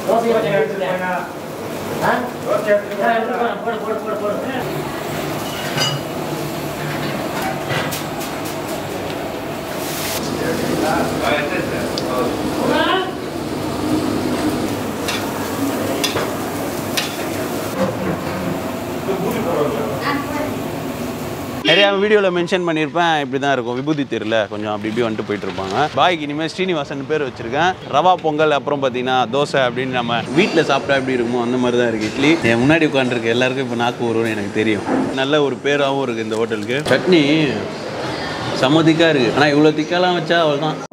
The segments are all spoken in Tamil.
தோசை கொஞ்சம் எடுத்துக்கோங்க ஆ தோசை எடுத்துக்கோங்க போடு போடு போடு போடு நிறையா வீடியோவில் மென்ஷன் பண்ணியிருப்பேன் இப்படி தான் இருக்கும் விபூதி தெருல கொஞ்சம் அப்படி இப்படி வந்துட்டு போயிட்டு இருப்பாங்க பாய்க்கு இனிமேல் ஸ்ரீனிவாசன் பேர் வச்சிருக்கேன் ரவா பொங்கல் அப்புறம் பார்த்தீங்கன்னா தோசை அப்படின்னு நம்ம வீட்டில் சாப்பிட்டா எப்படி இருக்குமோ அந்த மாதிரி தான் இருக்குது இட்லி என் முன்னாடி உட்காந்துருக்கு எல்லாருக்கும் இப்போ நாக்கு வரும்னு எனக்கு தெரியும் நல்ல ஒரு பேராகவும் இருக்குது இந்த ஹோட்டலுக்கு சட்னி செம்ம திக்காக இருக்குது ஆனால் இவ்வளோ திக்காலாம் வச்சா அவள் தான்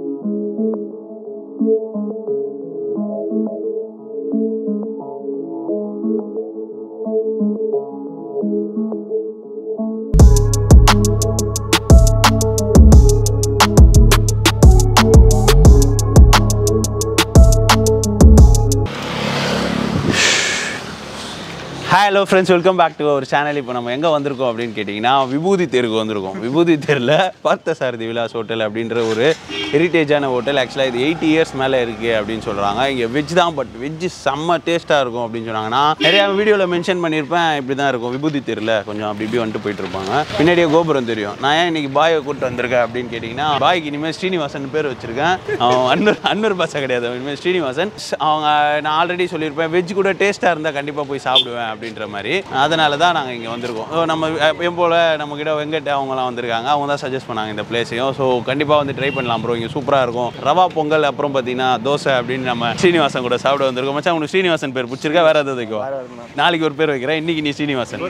hi hello friends welcome back to our channel இப்போ நம்ம எங்கே வந்திருக்கோம் அப்படின்னு கேட்டிங்கன்னா விபூதி தெருக்கு வந்திருக்கோம் விபூதி தெருவில் பார்த்த சாரதி விலாஸ் ஹோட்டல் அப்படின்ற ஒரு ஹெரிட்டேஜான ஹோட்டல் ஆக்சுவலாக இது எயிட்டி இயர்ஸ் மேலே இருக்குது அப்படின்னு சொல்கிறாங்க இங்கே வெஜ் தான் பட் வெஜ் செம்ம டேஸ்ட்டாக இருக்கும் அப்படின்னு சொன்னாங்க நான் நிறையா வீடியோவில் மென்ஷன் பண்ணியிருப்பேன் இப்படி தான் இருக்கும் விபூதி தெருவில் கொஞ்சம் அப்படி இப்படி வந்துட்டு போயிட்டு இருப்பாங்க பின்னாடியே கோபுரம் தெரியும் நான் ஏன் இன்னைக்கு பாயை கூப்பிட்டு வந்திருக்கேன் அப்படின்னு கேட்டிங்கன்னா பாய்க்கு இனிமேல் ஸ்ரீனிவாசன் பேர் வச்சிருக்கேன் அவன் அன்னூர் அன்னூர் பாஷா கிடையாது இனிமேல் ஸ்ரீனிவாசன் அவங்க நான் ஆல்ரெடி சொல்லியிருப்பேன் வெஜ் கூட டேஸ்ட்டாக இருந்தால் கண்டிப்பாக போய் சாப்பிடுவேன் அப்படின்ற மாதிரி அதனால தான் நாங்கள் இங்கே வந்திருக்கோம் So, நம்ம எப்பயும் போல் நம்மக்கிட்ட வெங்கட் அவங்கலாம் வந்திருக்காங்க அவங்க தான் சஜஸ்ட் பண்ணாங்க இந்த பிளேஸையும் ஸோ கண்டிப்பாக வந்து ட்ரை பண்ணலாம் ப்ரோ இங்கே சூப்பராக இருக்கும் ரவா பொங்கல் அப்புறம் பார்த்தீங்கன்னா தோசை அப்படின்னு நம்ம ஸ்ரீனிவாசன் கூட சாப்பிட வந்திருக்கோம் மச்சான் உனக்கு ஸ்ரீனிவாசன் பேர் பிடிச்சிருக்கா வேற எதாவது வைக்கோ நாளைக்கு ஒரு பேர் வைக்கிறேன் இன்னைக்கு நீ ஸ்ரீனிவாசன்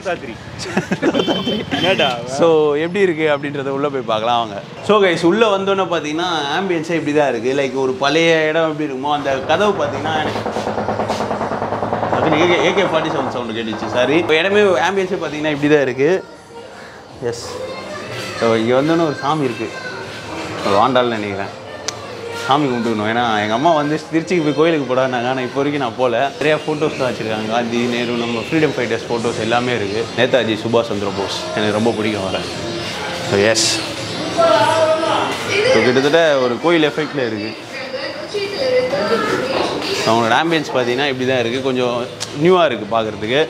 ஸோ எப்படி இருக்கு அப்படின்றத உள்ள போய் பார்க்கலாம் அவங்க ஸோ கைஸ் உள்ள வந்தோன்னே பார்த்தீங்கன்னா ஆம்பியன்ஸே இப்படி தான் இருக்கு லைக் ஒரு பழைய இடம் எப்படி இருக்குமோ அந்த கதவு பார்த்தீங்கன்னா எனக்கு AK AK forty seven sound கேட்டுச்சு சாரி இப்போ இடமே ஆம்பியன்ஸே பார்த்தீங்கன்னா இப்படி தான் இருக்குது எஸ் ஸோ இங்கே வந்தோன்னே ஒரு சாமி இருக்குது வாண்டால்னு நினைக்கிறேன் சாமி கும்பிட்டுக்கணும் ஏன்னா எங்கள் அம்மா வந்து திருச்சிக்கு போய் கோயிலுக்கு போடானாங்க ஆனால் இப்போ வரைக்கும் நான் போகல நிறையா ஃபோட்டோஸ் தான் வச்சுருக்காங்க காந்தி நேரு நம்ம ஃப்ரீடம் ஃபைட்டர்ஸ் ஃபோட்டோஸ் எல்லாமே இருக்குது நேதாஜி சுபாஷ் சந்திர போஸ் எனக்கு ரொம்ப பிடிக்கும் வர ஸோ எஸ் ஸோ கிட்டத்தட்ட ஒரு கோயில் எஃபெக்டில் இருக்குது அவங்களோட ஆம்பியன்ஸ் பார்த்தீங்கன்னா இப்படி தான் இருக்குது கொஞ்சம் நியூவாக இருக்குது பார்க்குறதுக்கு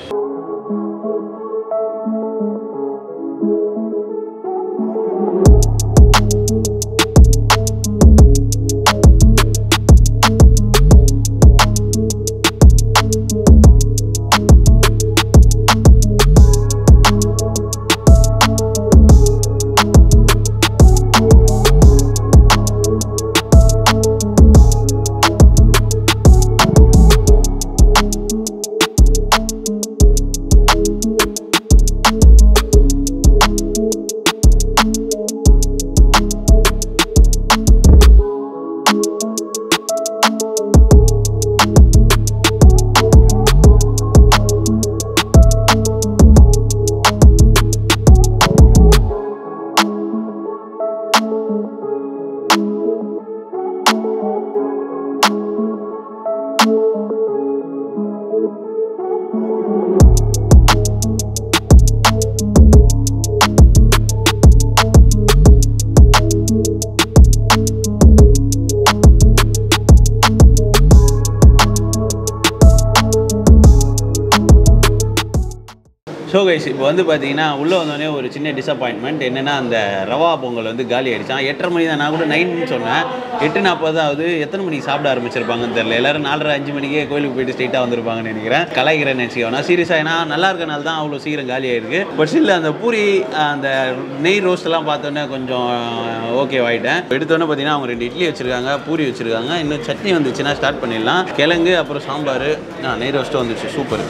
ஸோ கைஸ் இப்போ வந்து பார்த்தீங்கன்னா உள்ளே வந்தோடனே ஒரு சின்ன டிசப்பாயின்மெண்ட் என்னென்னா அந்த ரவா பொங்கல் வந்து காலி ஆயிடுச்சான் எட்டரை மணி தான் நான் கூட நைன்னு சொன்னேன் எட்டு நாற்பதாவது எத்தனை மணிக்கு சாப்பிட ஆரம்பிச்சிருப்பாங்கன்னு தெரியல எல்லாரும் நாலரை அஞ்சு மணிக்கே கோயிலுக்கு போயிட்டு ஸ்ட்ரெயிட்டாக வந்திருப்பாங்கன்னு நினைக்கிறேன் கலாய்கிறேன்னு நினச்சிக்கோ நான் சீரியஸாக ஏன்னா நல்லா இருக்கனால தான் அவ்வளோ சீக்கிரம் காலி ஆயிருக்கு பட் ஸ்டில் அந்த பூரி அந்த நெய் ரோஸ்ட் எல்லாம் பார்த்தோன்னே கொஞ்சம் ஓகே ஆகிட்டேன் எடுத்தோன்னே பார்த்தீங்கன்னா அவங்க ரெண்டு இட்லி வச்சிருக்காங்க பூரி வச்சிருக்காங்க இன்னும் சட்னி வந்துச்சுன்னா ஸ்டார்ட் பண்ணிடலாம் கிழங்கு அப்புறம் சாம்பார் நெய் ரோஸ்ட்டும் வந்துச்சு சூப்பர்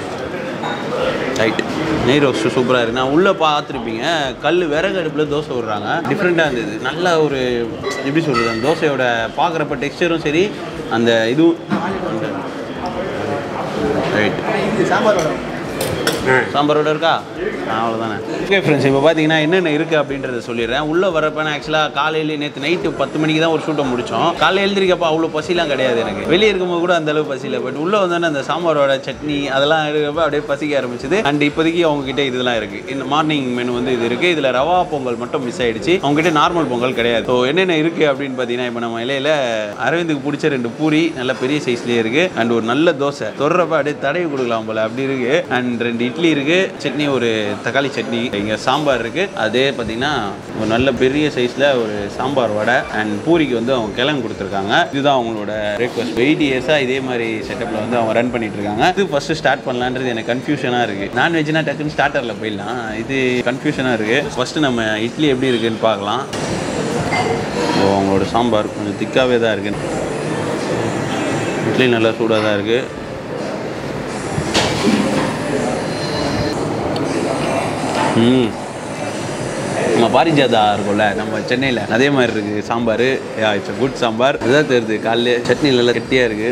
ரைட் நெய் ரோஸ்ட்டு சூப்பராக இருக்குது நான் உள்ளே பார்த்துருப்பீங்க கல் விறகு அடுப்பில் தோசை விடுறாங்க டிஃப்ரெண்ட்டாக இருந்தது நல்ல ஒரு எப்படி சொல்கிறது அந்த தோசையோட பார்க்குறப்ப டெக்ஸ்டரும் சரி அந்த இதுவும் ரைட் சாம்பார் வடை சாம்பாரோட இருக்கா அவ்வளோதானே ஓகே ஃப்ரெண்ட்ஸ் இப்போ பார்த்தீங்கன்னா என்னென்ன இருக்குது அப்படின்றத சொல்லிடுறேன் உள்ளே வரப்ப நான் ஆக்சுவலாக காலையில நேற்று நைட்டு பத்து மணிக்கு தான் ஒரு ஷூட்டை முடித்தோம் காலையில் எழுந்திரிக்கப்போ அவ்வளோ பசிலாம் கிடையாது எனக்கு வெளியே இருக்கும்போது கூட அந்த அளவு பசியில் பட் உள்ளே வந்தோன்னே அந்த சாம்பாரோட சட்னி அதெல்லாம் இருக்கிறப்ப அப்படியே பசிக்க ஆரம்பிச்சது அண்ட் இப்போதைக்கு அவங்க கிட்ட இதெல்லாம் இருக்குது இந்த மார்னிங் மெனு வந்து இது இருக்குது இதில் ரவா பொங்கல் மட்டும் மிஸ் ஆயிடுச்சு அவங்க கிட்ட நார்மல் பொங்கல் கிடையாது ஸோ என்னென்ன இருக்குது அப்படின்னு பார்த்தீங்கன்னா இப்போ நம்ம இலையில அரவிந்துக்கு பிடிச்ச ரெண்டு பூரி நல்ல பெரிய சைஸ்லேயே இருக்குது அண்ட் ஒரு நல்ல தோசை தொடுறப்ப அப்படியே தடவி கொடுக்கலாம் போல அப்படி இருக்கு அண்ட் ரெண்டு இட்லி இருக்கு சட்னி ஒரு தக்காளி சட்னி இங்கே சாம்பார் இருக்கு அதே பார்த்தீங்கன்னா ஒரு நல்ல பெரிய சைஸில் ஒரு சாம்பார் வடை அண்ட் பூரிக்கு வந்து அவங்க கிழங்கு கொடுத்துருக்காங்க இதுதான் அவங்களோட பிரேக்ஃபாஸ்ட் எயிட் இயர்ஸாக இதே மாதிரி செட்டப்பில் வந்து அவங்க ரன் பண்ணிட்டு இருக்காங்க இது ஃபர்ஸ்ட் ஸ்டார்ட் பண்ணலான்றது எனக்கு கன்ஃபியூஷனாக இருக்கு நான்வெஜ்னா டக்குன்னு ஸ்டார்டரில் போயிடலாம் இது கன்ஃபியூஷனாக இருக்கு ஃபர்ஸ்ட் நம்ம இட்லி எப்படி இருக்குன்னு பார்க்கலாம் ஸோ அவங்களோட சாம்பார் கொஞ்சம் திக்காகவே தான் இருக்கு இட்லி நல்லா சூடாக தான் இருக்குது ம் நம்ம பாரிஜாதா இருக்கும்ல நம்ம சென்னையில் அதே மாதிரி இருக்குது சாம்பார் இட்ஸ் குட் சாம்பார் இதான் தெரியுது காலைல சட்னி நல்லா கெட்டியாக இருக்குது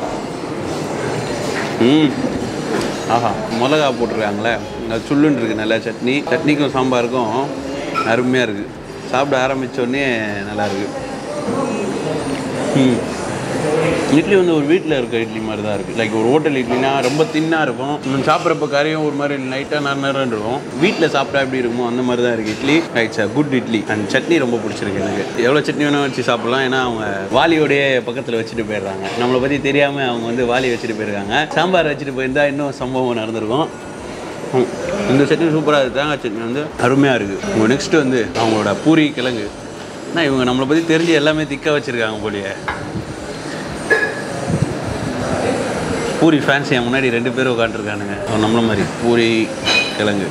ம் ஆஹா மிளகா போட்டிருக்காங்களே அது சுள்ளுன்னு இருக்குது நல்லா சட்னி சட்னிக்கும் சாம்பாருக்கும் அருமையாக இருக்குது சாப்பிட ஆரம்பித்தோடனே நல்லா இருக்கு ம் இட்லி வந்து ஒரு வீட்டில் இருக்க இட்லி மாதிரி தான் இருக்குது லைக் ஒரு ஹோட்டல் இட்லினா ரொம்ப தின்னாக இருக்கும் இன்னும் சாப்பிட்றப்ப கறியும் ஒரு மாதிரி லைட்டாக நேரம் நேரம் இருக்கும் வீட்டில் சாப்பிட்டா எப்படி இருக்குமோ அந்த மாதிரி தான் இருக்குது idli it's a good idli and chutney ரொம்ப பிடிச்சிருக்கு எனக்கு எவ்வளோ சட்னி வேணால் வச்சு சாப்பிடலாம் ஏன்னா அவங்க வாலியோடைய பக்கத்தில் வச்சுட்டு போயிடுறாங்க நம்மளை பற்றி தெரியாமல் அவங்க வந்து வாலி வச்சுட்டு போயிருக்காங்க சாம்பார் வச்சுட்டு போயிருந்தா இன்னும் சம்பவம் நடந்திருக்கும் ம். இந்த சட்னி சூப்பராக இருக்குது தேங்காய் சட்னி வந்து அருமையாக இருக்குது உங்கள் நெக்ஸ்ட்டு வந்து அவங்களோட பூரி கிழங்கு ஆனால் இவங்க நம்மளை பற்றி தெரிஞ்சு எல்லாமே திக்க வச்சுருக்காங்க போலியே பூரி ஃபேன்ஸ் என் முன்னாடி ரெண்டு பேரும் உட்காந்துருக்கானுங்க நம்மள மாதிரி பூரி கிழங்கு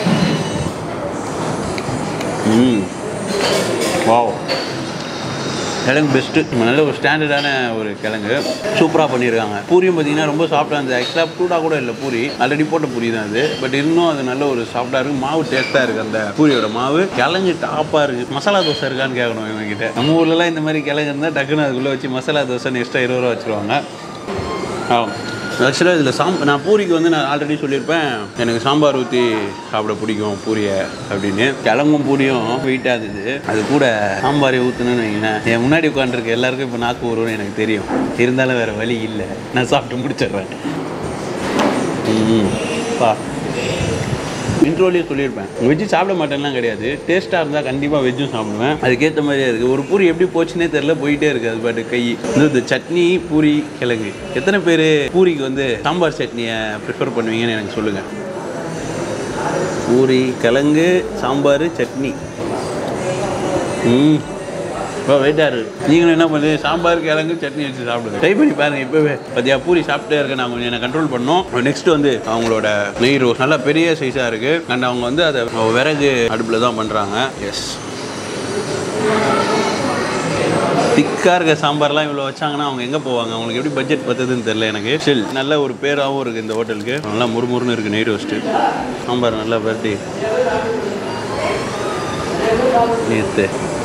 ம் வாவ் கிழங்கு பெஸ்ட்டு நல்ல ஒரு ஸ்டாண்டர்டான ஒரு கிழங்கு சூப்பராக பண்ணியிருக்காங்க பூரியும் பார்த்தீங்கன்னா ரொம்ப சாஃப்டாக இருந்தது ஆக்சுவலாக சூடாக கூட இல்லை பூரி ஆல்ரெடி போட்ட பூரி தான் அது பட் இன்னும் அது நல்ல ஒரு சாஃப்டாக இருக்குது மாவு டேஸ்ட்டாக இருக்குது அந்த பூரியோட மாவு கிழங்கு டாப்பாக இருக்குது மசாலா தோசை இருக்கான்னு கேட்கணும் இவங்ககிட்ட நம்ம ஊர்லலாம் இந்த மாதிரி கிழங்கு இருந்தால் டக்குன்னு அதுக்குள்ளே வச்சு மசாலா தோசைன்னு எக்ஸ்ட்ரா இருபது ரூபா வச்சுருவாங்க ஆ ஆக்சுவலாக இதில் சாம் நான் பூரிக்கு வந்து நான் ஆல்ரெடி சொல்லியிருப்பேன் எனக்கு சாம்பார் ஊற்றி சாப்பிட பிடிக்கும் பூரியை அப்படின்னு கிழங்கும் பூரியும் வெயிட்டாக இருந்தது அது கூட சாம்பாரை ஊற்றணும்னு வைங்களேன் என் முன்னாடி உட்காந்துருக்க எல்லாருக்கும் இப்போ நாக்கு வரும்னு எனக்கு தெரியும் இருந்தாலும் வேறு வழி இல்லை நான் சாப்பிட்டு முடிச்சிடுறேன் ம் பா இன்ட்ரோலேயே சொல்லியிருப்பேன் வெஜ்ஜு சாப்பிட மாட்டேன்லாம் கிடையாது டேஸ்ட்டாக இருந்தால் கண்டிப்பாக வெஜ்ஜும் சாப்பிடுவேன் அதுக்கேற்ற மாதிரியே இருக்குது ஒரு பூரி எப்படி போச்சுன்னே தெரில போயிட்டே இருக்குது அது பாட்டு கை இந்த சட்னி பூரி கிழங்கு எத்தனை பேர் பூரிக்கு வந்து சாம்பார் சட்னியை ப்ரிஃபர் பண்ணுவீங்கன்னு எனக்கு சொல்லுங்கள் பூரி கிழங்கு சாம்பார் சட்னி ம் இப்போ வெயிட்டாரு நீங்களும் என்ன பண்ணுறது சாம்பார் கிழங்கு சட்னி வச்சு சாப்பிடுங்க ட்ரை பண்ணி பாருங்க இப்போவே பார்த்தியா பூரி சாப்பிட்டே இருக்க நான் கொஞ்சம் என்ன கண்ட்ரோல் பண்ணோம் நெக்ஸ்ட் வந்து அவங்களோட நெய் ரோஸ் நல்லா பெரிய சைஸாக இருக்குது அண்ட் அவங்க வந்து அதை விறகு அடுப்பில் தான் பண்ணுறாங்க எஸ் திக்காக இருக்க சாம்பார்லாம் இவ்வளோ வச்சாங்கன்னா அவங்க எங்கே போவாங்க அவங்களுக்கு எப்படி பட்ஜெட் பத்துதுன்னு தெரில எனக்கு ஸ்டில் நல்ல ஒரு பேராகவும் இருக்குது இந்த ஹோட்டலுக்கு நல்லா முறுமுறுன்னு இருக்குது நெய் ரோஸ்ட்டு சாம்பார் நல்லா பரட்டி நேற்று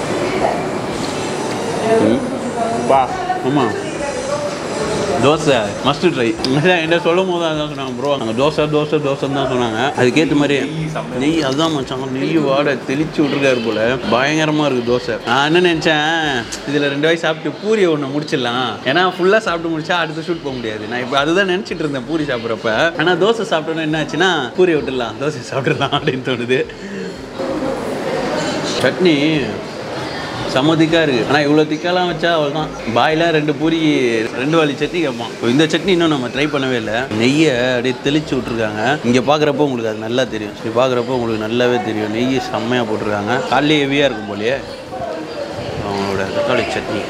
பா ஆமாம் தோசை மஸ்ட் ட்ரை என்ன சொல்லும் போது அதான் சொன்னாங்க ப்ரோ அங்கே தோசை தோசை தோசைன்னு தான் சொன்னாங்க அதுக்கேற்ற மாதிரி நெய் அதுதான் மச்சான் நெய் வாடை தெளிச்சு விட்ருக்காரு போல பயங்கரமாக இருக்குது தோசை நான் என்ன நினச்சேன் இதில் ரெண்டு வாய் சாப்பிட்டு பூரியை ஒன்று முடிச்சிடலாம் ஏன்னா ஃபுல்லாக சாப்பிட்டு முடிச்சா அடுத்த ஷூட் போக முடியாது நான் இப்போ அதுதான் நினச்சிட்டு இருந்தேன் பூரி சாப்பிட்றப்ப ஆனால் தோசை சாப்பிட்டோன்னே என்ன ஆச்சுன்னா பூரியை விட்டுடலாம் தோசை சாப்பிட்றலாம் அப்படின்னு தோணுது சட்னி செம்ம திக்காக இருக்குது ஆனால் இவ்வளோ திக்காலாம் வச்சா அவ்வளோதான் பாயில் ரெண்டு பூரி ரெண்டு வாலி சட்னி கேட்பான் இந்த சட்னி இன்னும் நம்ம ட்ரை பண்ணவே இல்லை நெய்யை அப்படியே தெளிச்சு விட்ருக்காங்க இங்கே பார்க்குறப்போ உங்களுக்கு அது நல்லா தெரியும் சரி பார்க்குறப்போ உங்களுக்கு நல்லாவே தெரியும் நெய் செம்மையாக போட்டிருக்காங்க காலையில் ஹெவியாக இருக்கும் போலயே அவங்களோட தக்காளி சட்னி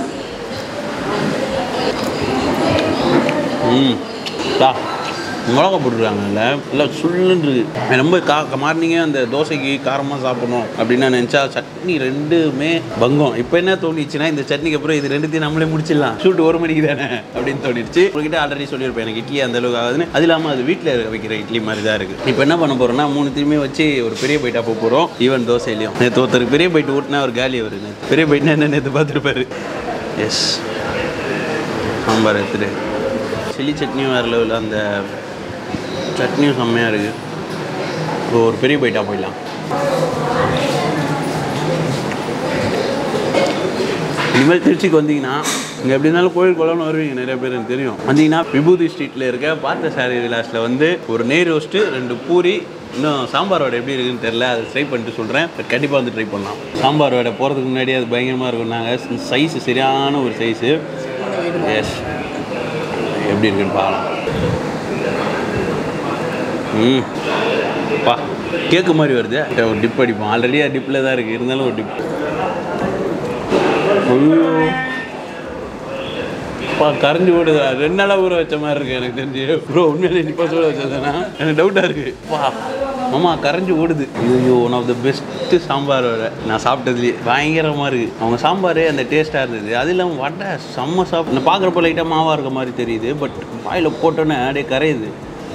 ம் தா மிளகா போட்டுருக்காங்கல்ல நல்லா சுள்ளுன்னு இருக்கு ரொம்ப கா மார்னிங்கே அந்த தோசைக்கு காரமாக சாப்பிடணும் அப்படின்னு நான் நினச்சா சட்னி ரெண்டுமே பங்கம் இப்போ என்ன தோணிச்சுன்னா இந்த சட்னிக்கு அப்புறம் இது ரெண்டுத்தையும் நம்மளே முடிச்சிடலாம் ஷூட் ஒரு மணிக்கு தானே அப்படின்னு தோணிடுச்சு உங்ககிட்ட ஆல்ரெடி சொல்லியிருப்பேன் எனக்கு இட்லி அந்த அளவுக்கு ஆகுதுன்னு அது இல்லாமல் அது வீட்டில் வைக்கிற இட்லி மாதிரி தான் இருக்குது இப்போ என்ன பண்ண போகிறோம்னா மூணுத்தையுமே வச்சு ஒரு பெரிய பைட்டாக போக போகிறோம் ஈவன் தோசையிலையும் நேற்று ஒருத்தருக்கு பெரிய பைட்டு ஊட்டினா ஒரு காலி வருது நேற்று பெரிய பைட்னா என்ன நேற்று பார்த்துருப்பாரு எஸ் சாம்பார் எடுத்துட்டு சில்லி சட்னியும் வேறு லெவலில் அந்த சட்னியும் செம்மையாக இருக்குது இப்போ ஒரு பெரிய பைட்டா போயிடலாம் இனிமேல் திருச்சிக்கு வந்தீங்கன்னா இங்கே எப்படி இருந்தாலும் கோயில் குளம்னு வருவீங்க நிறைய பேர் எனக்கு தெரியும் வந்தீங்கன்னா விபூதி ஸ்ட்ரீட்டில் இருக்க பார்த்த சாரி விலாஸில் வந்து ஒரு நெய் ரோஸ்ட்டு ரெண்டு பூரி இன்னும் சாம்பார் வடை எப்படி இருக்குன்னு தெரில அதை ட்ரை பண்ணிட்டு சொல்கிறேன் பட் கண்டிப்பாக வந்து ட்ரை பண்ணலாம் சாம்பார் வடை போகிறதுக்கு முன்னாடி அது பயங்கரமாக இருக்கும் நாங்கள் சைஸு சரியான ஒரு சைஸு எஸ் எப்படி இருக்குன்னு பார்க்கலாம் ம் பா கேக்கு மாதிரி வருது ஒரு டிப் அடிப்போம் ஆல்ரெடி டிப்பில் தான் இருக்குது இருந்தாலும் ஒரு டிப் ஐயோ பா கரைஞ்சி ஓடுதா ரெண்டு நாளாக ஊற வச்ச மாதிரி இருக்கு எனக்கு தெரிஞ்சு ப்ரோ உண்மையிலே இப்போ ஊற வச்சதுனா எனக்கு டவுட்டாக இருக்கு பா மாமா கரைஞ்சி ஓடுது ஐயோ one of the best sambar vada நான் சாப்பிட்டதுலேயே பயங்கரமாக இருக்குது அவங்க சாம்பார் அந்த டேஸ்ட்டாக இருந்தது அது இல்லாமல் வடை செம்ம சாப்பிட்டு நான் பார்க்குறப்ப லைட்டாக மாவாக இருக்க மாதிரி தெரியுது பட் வாயில் போட்டோன்னே அப்படியே கரையுது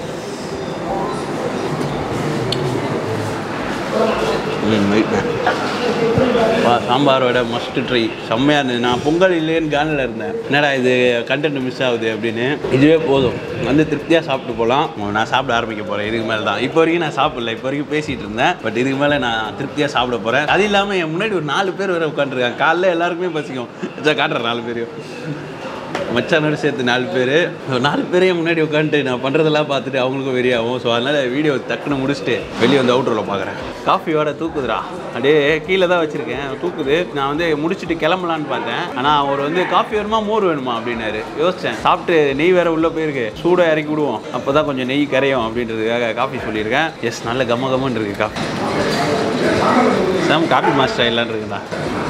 ம் ரைட் வா சாம்பார் வடை மஸ்ட் ட்ரை செம்மையாக இருந்தது நான் பொங்கல் இல்லையேன்னு கானில் இருந்தேன் என்னடா இது கண்டென்ட் மிஸ் ஆகுது அப்படின்னு இதுவே போதும் வந்து திருப்தியாக சாப்பிட்டு போகலாம் நான் சாப்பிட ஆரம்பிக்க போகிறேன் இதுக்கு மேலே தான் இப்போ வரைக்கும் நான் சாப்பிடல இப்போ வரைக்கும் பேசிகிட்டு இருந்தேன் பட் இதுக்கு மேலே நான் திருப்தியாக சாப்பிட போகிறேன் அது இல்லாமல் என் முன்னாடி ஒரு நாலு பேர் வேறு உட்காந்துருக்காங்க காலைல எல்லாருக்குமே பசிக்கும் சரி, காட்டுறேன் நாலு பேரையும் மச்சானோட சேர்த்து நாலு பேர் நாலு பேரையும் முன்னாடி உட்காந்துட்டு நான் பண்ணுறதெல்லாம் பார்த்துட்டு அவங்களுக்கும் வெறியாகும் ஸோ அதனால் வீடியோ டக்குன்னு முடிச்சுட்டு வெளியே வந்து அவுட்டரில் பார்க்குறேன் காஃபியோட தூக்குதுடா அப்படியே கீழே தான் வச்சுருக்கேன் தூக்குது நான் வந்து முடிச்சுட்டு கிளம்பலான்னு பார்த்தேன் ஆனால் அவர் வந்து காஃபி வேணுமா மோர் வேணுமா அப்படின்னாரு யோசித்தேன் சாப்பிட்டு நெய் வேற உள்ளே போயிருக்கு சூடாக இறக்கி விடுவோம் அப்போ தான் கொஞ்சம் நெய் கரையும் அப்படின்றதுக்காக காஃபி சொல்லியிருக்கேன் எஸ் நல்ல கம கமன்னு இருக்குது காஃபி சாம் காஃபி மாஸ்டர் இல்லைன்னு இருக்குதா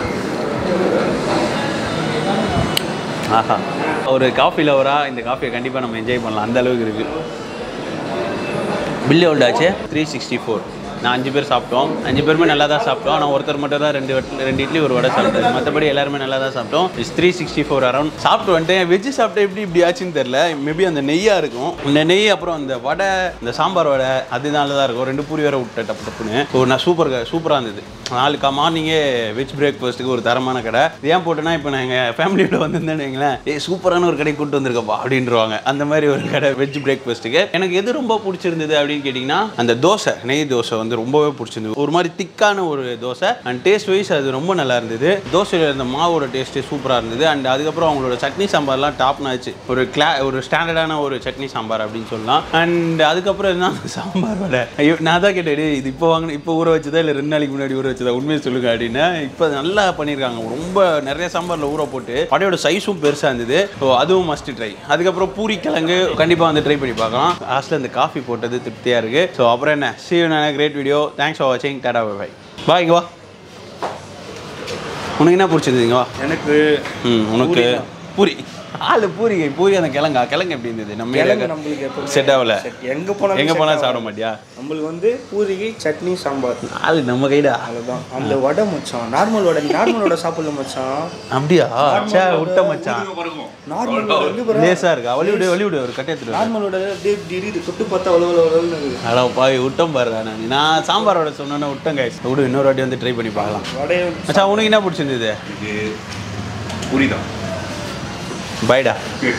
ஆஹா ஒரு காஃபி லவராக இந்த காஃபியை கண்டிப்பாக நம்ம என்ஜாய் பண்ணலாம் அந்த அளவுக்கு இருக்குது பில்லு எவ்வளோ ஆச்சு த்ரீ சிக்ஸ்டி ஃபோர் நான் அஞ்சு பேர் சாப்பிட்டோம் அஞ்சு பேருமே நல்லா தான் சாப்பிட்டோம் ஆனால் ஒருத்தர் மட்டும் தான் ரெண்டு வட்- ரெண்டு இட்லி ஒரு வடை சாப்பிட்டது மற்றபடி எல்லாருமே நல்லா தான் சாப்பிட்டோம் it's three sixty four around சாப்பிட்டு வந்துட்டேன் வெஜ்ஜு சாப்பிட்டா எப்படி இப்படி ஆச்சுன்னு தெரில மேபி அந்த நெய்யாக இருக்கும் இந்த நெய் அப்புறம் அந்த வடை இந்த சாம்பார் வடை அதனால தான் இருக்கும் ரெண்டு பூரி வேற விட்டேன் டப்பு டப்புன்னு ஸோ நான் சூப்பர் சூப்பராக இருந்தது நாளைக்கு மார்னிங்கே வெஜ் பிரேக்ஃபாஸ்ட்டுக்கு ஒரு தரமான கடை இது ஏன் போட்டேன்னா இப்போ நான் எங்கள் ஃபேமிலியோட வந்திருந்தேன்னு வைங்களேன் ஏ சூப்பரான ஒரு கடை கூட்டு வந்திருக்கப்பா அப்படின்றவாங்க அந்த மாதிரி ஒரு கடை வெஜ் பிரேக்ஃபாஸ்ட்டுக்கு எனக்கு எது ரொம்ப பிடிச்சிருந்தது அப்படின்னு கேட்டிங்கன்னா அந்த தோசை நெய் தோசை வந்து ரொம்பவே பிடிச்சிருந்தது ஒரு மாதிரி திக்கான ஒரு தோசை அண்ட் டேஸ்ட் வைஸ் அது ரொம்ப நல்லா இருந்தது தோசையில் இருந்த மாவோட டேஸ்ட்டு சூப்பராக இருந்தது அண்ட் அதுக்கப்புறம் அவங்களோட சட்னி சாம்பார்லாம் டாப் ஆச்சு ஒரு கிளா ஒரு ஸ்டாண்டர்டான ஒரு சட்னி சாம்பார் அப்படின்னு சொல்லலாம் அண்ட் அதுக்கப்புறம் என்ன சாம்பார் வடை ஐயோ நான் தான் கேட்டேன் "டேய், இது இப்போ வாங்கின இப்போ ஊற வச்சதா இல்லை ரெண்டு நாளைக்கு முன்னாடி ஊற வச்சதா உண்மையை சொல்லுங்க அப்படின்னு இப்போ நல்லா பண்ணியிருக்காங்க ரொம்ப நிறைய சாம்பாரில் ஊற போட்டு வடையோட சைஸும் பெருசாக இருந்தது ஸோ அதுவும் மஸ்ட் ட்ரை அதுக்கப்புறம் பூரி கிழங்கு கண்டிப்பாக வந்து ட்ரை பண்ணி பார்க்கலாம் லாஸ்ட்டில் இந்த காஃபி போட்டது திருப்தியாக இருக்குது ஸோ அப்புறம் என்ன see you great video thanks for வாட்சிங் டாடா பை பை இங்கே வா உனக்கு என்ன பிடிச்சிருந்தீங்க வா எனக்கு ம் உனக்கு பூரி ஆளு பூரி பூரி அந்த கிழங்கா கிழங்கு எப்படி இருந்தது நம்ம கிழங்கு நம்மளுக்கு எப்பவுமே செட் ஆகல set. எங்க போனாலும் எங்க set போனா ஆகாது. சாப்பிட மாட்டியா நம்மளுக்கு வந்து பூரிகை சட்னி சாம்பார் ஆளு நம்ம கைடா அவ்வளோதான் அந்த வடை மச்சான் நார்மல் வடை நார்மல் வடை சாப்பிடல மச்சான் அப்படியா சே விட்ட மச்சான் நார்மல் வடை வந்து பாரு, லேசா இருக்கா வலிவிடு வலிவிடு ஒரு கட்டை எடுத்துட்டு வா. நார்மல் வடை அப்படியே இப்படி இருக்குது தொட்டு பார்த்தா அவ்வளோ அவ்வளோ அவ்வளோன்னு இருக்குது அட பாய் விட்டம் பாரு நான் நான் சாம்பாரோட சொன்னோன்னே விட்டேன் கைஸ் விடு இன்னொரு வாட்டி வந்து ட்ரை பண்ணி பார்க்கலாம் வடையை மச்சான் உனக்கு என்ன பிடிச்சிருந்தது இது புரியுதா பைடா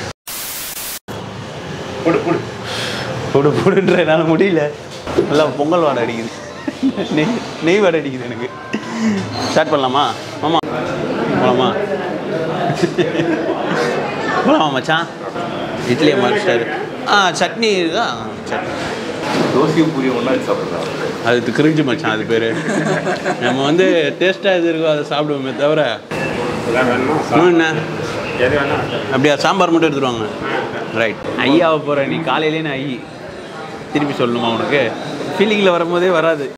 போடு போடு போடு போடுன்ற என்னால் முடியல நல்லா பொங்கல் வாடை அடிக்குது நெய் நெய் வாடை அடிக்குது எனக்கு ஸ்டார்ட் பண்ணலாமா ஆமா போலாமா போலாமா மச்சான் இட்லியை மாஸ்டர் ஆ சட்னி இருக்கா ஆ, சட்னி தோசையும் பூரியும் ஒன்றா சாப்பிடலாம் அது கிரிஞ்சு மச்சான் அது பேர் நம்ம வந்து டேஸ்ட்டாக எது இருக்கோ அதை சாப்பிடுவோமே தவிர இன்னும் என்ன எது வேணா அப்படியா சாம்பார் மட்டும் எடுத்துருவாங்க ரைட் ஐயாவை போகிற நீ காலையிலே நான் ஐ திருப்பி சொல்லணுமா உனக்கு ஃபீலிங்கில் வரும்போதே வராது